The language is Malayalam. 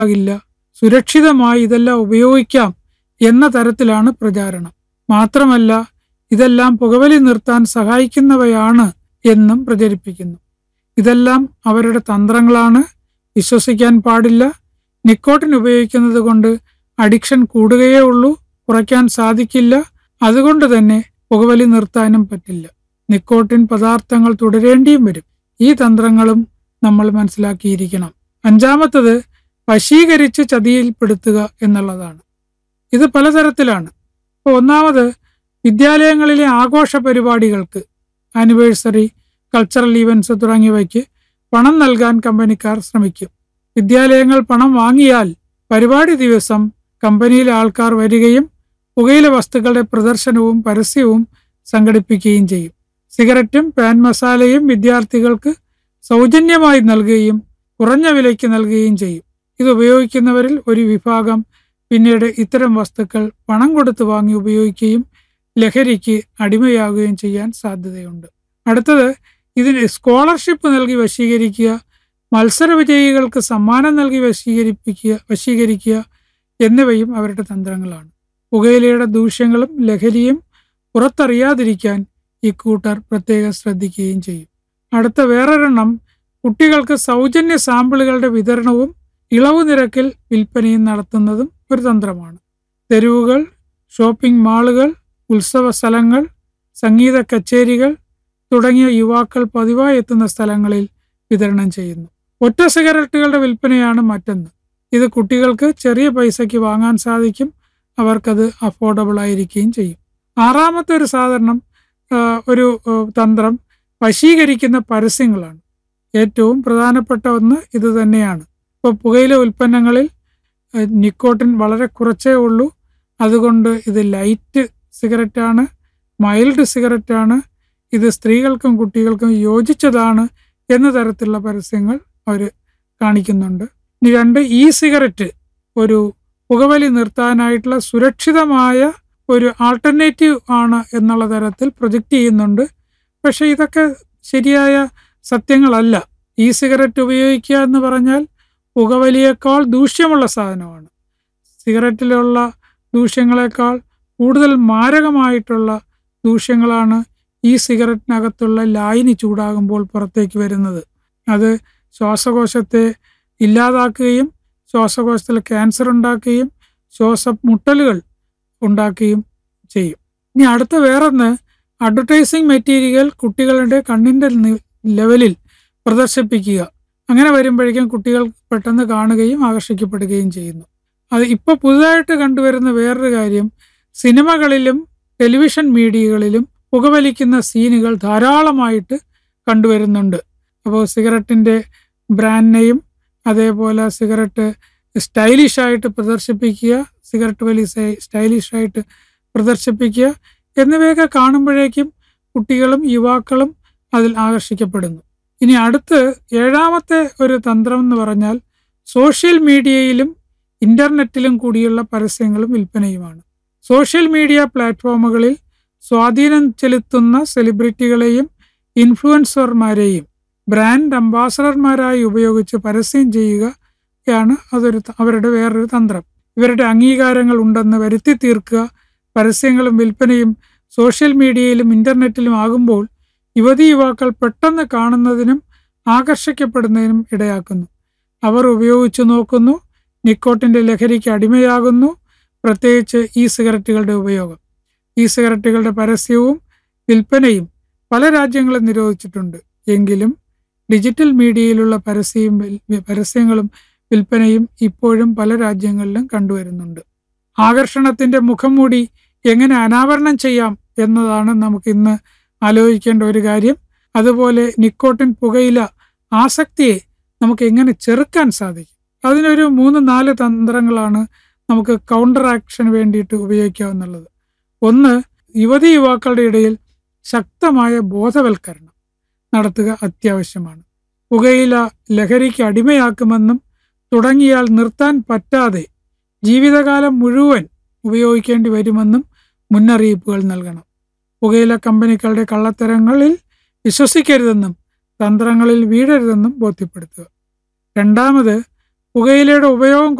ആകില്ല സുരക്ഷിതമായി ഇതെല്ലാം ഉപയോഗിക്കാം എന്ന തരത്തിലാണ് പ്രചാരണം മാത്രമല്ല ഇതെല്ലാം പുകവലി നിർത്താൻ സഹായിക്കുന്നവയാണ് എന്നും പ്രചരിപ്പിക്കുന്നു ഇതെല്ലാം അവരുടെ തന്ത്രങ്ങളാണ് വിശ്വസിക്കാൻ പാടില്ല നിക്കോട്ടിൻ ഉപയോഗിക്കുന്നത് കൊണ്ട് അഡിക്ഷൻ കൂടുകയേ ഉള്ളൂ കുറയ്ക്കാൻ സാധിക്കില്ല അതുകൊണ്ട് തന്നെ പുകവലി നിർത്താനും പറ്റില്ല നിക്കോട്ടിൻ പദാർത്ഥങ്ങൾ തുടരേണ്ടിയും വരും ഈ തന്ത്രങ്ങളും നമ്മൾ മനസ്സിലാക്കിയിരിക്കണം അഞ്ചാമത്തത് വശീകരിച്ച് ചതിയിൽപ്പെടുത്തുക എന്നുള്ളതാണ് ഇത് പലതരത്തിലാണ് ഇപ്പോൾ ഒന്നാമത് വിദ്യാലയങ്ങളിലെ ആഘോഷ പരിപാടികൾക്ക് ആനിവേഴ്സറി കൾച്ചറൽ ഈവൻസ് തുടങ്ങിയവയ്ക്ക് പണം നൽകാൻ കമ്പനിക്കാർ ശ്രമിക്കും വിദ്യാലയങ്ങൾ പണം വാങ്ങിയാൽ പരിപാടി ദിവസം കമ്പനിയിലെ ആൾക്കാർ വരികയും പുകയില വസ്തുക്കളുടെ പ്രദർശനവും പരസ്യവും സംഘടിപ്പിക്കുകയും ചെയ്യും സിഗരറ്റും പാൻ മസാലയും വിദ്യാർത്ഥികൾക്ക് സൗജന്യമായി നൽകുകയും കുറഞ്ഞ വിലയ്ക്ക് നൽകുകയും ചെയ്യും ഇത് ഉപയോഗിക്കുന്നവരിൽ ഒരു വിഭാഗം പിന്നീട് ഇത്തരം വസ്തുക്കൾ പണം കൊടുത്ത് വാങ്ങി ഉപയോഗിക്കുകയും ലഹരിക്ക് അടിമയാകുകയും ചെയ്യാൻ സാധ്യതയുണ്ട് അടുത്തത് ഇതിന് സ്കോളർഷിപ്പ് നൽകി വശീകരിക്കുക മത്സര വിജയികൾക്ക് സമ്മാനം നൽകി വശീകരിപ്പിക്കുക വശീകരിക്കുക എന്നിവയും അവരുടെ തന്ത്രങ്ങളാണ് പുകയിലയുടെ ദൂഷ്യങ്ങളും ലഹരിയും പുറത്തറിയാതിരിക്കാൻ ഇക്കൂട്ടർ പ്രത്യേകം ശ്രദ്ധിക്കുകയും ചെയ്യും അടുത്ത വേറൊരെണ്ണം കുട്ടികൾക്ക് സൗജന്യ സാമ്പിളുകളുടെ വിതരണവും ഇളവ് നിരക്കിൽ വിൽപ്പനയും നടത്തുന്നതും ഒരു തന്ത്രമാണ് തെരുവുകൾ ഷോപ്പിംഗ് മാളുകൾ ഉത്സവ സ്ഥലങ്ങൾ സംഗീത കച്ചേരികൾ തുടങ്ങിയ യുവാക്കൾ പതിവായി എത്തുന്ന സ്ഥലങ്ങളിൽ വിതരണം ചെയ്യുന്നു ഒറ്റ സിഗരറ്റുകളുടെ വിൽപ്പനയാണ് മറ്റൊന്ന് ഇത് കുട്ടികൾക്ക് ചെറിയ പൈസയ്ക്ക് വാങ്ങാൻ സാധിക്കും അവർക്കത് അഫോർഡബിൾ ആയിരിക്കുകയും ചെയ്യും ആറാമത്തെ ഒരു സാധനം ആ, ഒരു ആ, തന്ത്രം വശീകരിക്കുന്ന പരസ്യങ്ങളാണ് ഏറ്റവും പ്രധാനപ്പെട്ട ഒന്ന് ഇത് തന്നെയാണ് ഇപ്പോൾ പുകയില ഉൽപ്പന്നങ്ങളിൽ ആ, നിക്കോട്ടിൻ വളരെ കുറച്ചേ ഉള്ളൂ അതുകൊണ്ട് ഇത് ലൈറ്റ് സിഗരറ്റാണ് മൈൽഡ് സിഗരറ്റാണ് ഇത് സ്ത്രീകൾക്കും കുട്ടികൾക്കും യോജിച്ചതാണ് എന്ന തരത്തിലുള്ള പരസ്യങ്ങൾ അവർ കാണിക്കുന്നുണ്ട് ഇനി രണ്ട് ഇ സിഗരറ്റ് ഒരു പുകവലി നിർത്താനായിട്ടുള്ള സുരക്ഷിതമായ ഒരു ആൾട്ടർനേറ്റീവ് ആണ് എന്നുള്ള തരത്തിൽ പ്രൊജക്റ്റ് ചെയ്യുന്നുണ്ട് പക്ഷെ ഇതൊക്കെ ശരിയായ സത്യങ്ങളല്ല ഇ സിഗരറ്റ് ഉപയോഗിക്കുക എന്ന് പറഞ്ഞാൽ പുകവലിയേക്കാൾ ദൂഷ്യമുള്ള സാധനമാണ് സിഗരറ്റിലുള്ള ദൂഷ്യങ്ങളെക്കാൾ കൂടുതൽ മാരകമായിട്ടുള്ള ദൂഷ്യങ്ങളാണ് ഈ സിഗരറ്റിനകത്തുള്ള ലായനി ചൂടാകുമ്പോൾ പുറത്തേക്ക് വരുന്നത് അത് ശ്വാസകോശത്തെ ഇല്ലാതാക്കുകയും ശ്വാസകോശത്തിൽ ക്യാൻസർ ഉണ്ടാക്കുകയും ശ്വാസമുട്ടലുകൾ ഉണ്ടാക്കുകയും ചെയ്യും ഇനി അടുത്ത വേറൊന്ന് അഡ്വർടൈസിങ് മെറ്റീരിയൽ കുട്ടികളുടെ കണ്ണിൻ്റെ നി- ലെവലിൽ പ്രദർശിപ്പിക്കുക അങ്ങനെ വരുമ്പോഴേക്കും കുട്ടികൾ പെട്ടെന്ന് കാണുകയും ആകർഷിക്കപ്പെടുകയും ചെയ്യുന്നു അത് ഇപ്പോൾ പുതുതായിട്ട് കണ്ടുവരുന്ന വേറൊരു കാര്യം സിനിമകളിലും ടെലിവിഷൻ മീഡിയകളിലും പുകവലിക്കുന്ന സീനുകൾ ധാരാളമായിട്ട് കണ്ടുവരുന്നുണ്ട് അപ്പോൾ സിഗരറ്റിൻ്റെ ബ്രാൻഡ് നെയിം അതേപോലെ സിഗരറ്റ് സ്റ്റൈലിഷ് ആയിട്ട് പ്രദർശിപ്പിക്കുക സിഗരറ്റ് വലി സ്റ്റൈലിഷ് ആയിട്ട് പ്രദർശിപ്പിക്കുക എന്നിവയൊക്കെ കാണുമ്പോഴേക്കും കുട്ടികളും യുവാക്കളും അതിൽ ആകർഷിക്കപ്പെടുന്നു ഇനി അടുത്ത് ഏഴാമത്തെ ഒരു തന്ത്രം എന്ന് പറഞ്ഞാൽ സോഷ്യൽ മീഡിയയിലും ഇന്റർനെറ്റിലും കൂടിയുള്ള പരസ്യങ്ങളും വിൽപ്പനയുമാണ് സോഷ്യൽ മീഡിയ പ്ലാറ്റ്ഫോമുകളിൽ സ്വാധീനം ചെലുത്തുന്ന സെലിബ്രിറ്റികളെയും ഇൻഫ്ലുവൻസർമാരെയും ബ്രാൻഡ് അംബാസഡർമാരായി ഉപയോഗിച്ച് പരസ്യം ചെയ്യുകയാണ് അതൊരു ത- അവരുടെ വേറൊരു തന്ത്രം ഇവരുടെ അംഗീകാരങ്ങൾ ഉണ്ടെന്ന് വരുത്തി തീർക്കുക പരസ്യങ്ങളും വിൽപ്പനയും സോഷ്യൽ മീഡിയയിലും ഇന്റർനെറ്റിലും ആകുമ്പോൾ യുവതി യുവാക്കൾ പെട്ടെന്ന് കാണുന്നതിനും ആകർഷിക്കപ്പെടുന്നതിനും ഇടയാക്കുന്നു അവർ ഉപയോഗിച്ചു നോക്കുന്നു നിക്കോട്ടിന്റെ ലഹരിക്ക് അടിമയാകുന്നു പ്രത്യേകിച്ച് ഈ സിഗരറ്റുകളുടെ ഉപയോഗം ഈ സിഗരറ്റുകളുടെ പരസ്യവും വിൽപ്പനയും പല രാജ്യങ്ങളും നിരോധിച്ചിട്ടുണ്ട് എങ്കിലും ഡിജിറ്റൽ മീഡിയയിലുള്ള പരസ്യവും വിൽ- പരസ്യങ്ങളും വിൽപ്പനയും ഇപ്പോഴും പല രാജ്യങ്ങളിലും കണ്ടുവരുന്നുണ്ട് ആകർഷണത്തിന്റെ മുഖംമൂടി എങ്ങനെ അനാവരണം ചെയ്യാം എന്നതാണ് നമുക്ക് ഇന്ന് ആലോചിക്കേണ്ട ഒരു കാര്യം അതുപോലെ നിക്കോട്ടിൻ പുകയില ആസക്തിയെ നമുക്ക് എങ്ങനെ ചെറുക്കാൻ സാധിക്കും അതിനൊരു മൂന്ന് നാല് തന്ത്രങ്ങളാണ് നമുക്ക് കൗണ്ടർ ആക്ഷന് വേണ്ടിയിട്ട് ഉപയോഗിക്കാവുന്നുള്ളത് ഒന്ന് യുവതി യുവാക്കളുടെ ഇടയിൽ ശക്തമായ ബോധവൽക്കരണം നടത്തുക അത്യാവശ്യമാണ് പുകയില ലഹരിക്ക് അടിമയാക്കുമെന്നും തുടങ്ങിയാൽ നിർത്താൻ പറ്റാതെ ജീവിതകാലം മുഴുവൻ ഉപയോഗിക്കേണ്ടി വരുമെന്നും മുന്നറിയിപ്പുകൾ നൽകണം പുകയില കമ്പനികളുടെ കള്ളത്തരങ്ങളിൽ വിശ്വസിക്കരുതെന്നും തന്ത്രങ്ങളിൽ വീഴരുതെന്നും ബോധ്യപ്പെടുത്തുക രണ്ടാമത് പുകയിലയുടെ ഉപയോഗം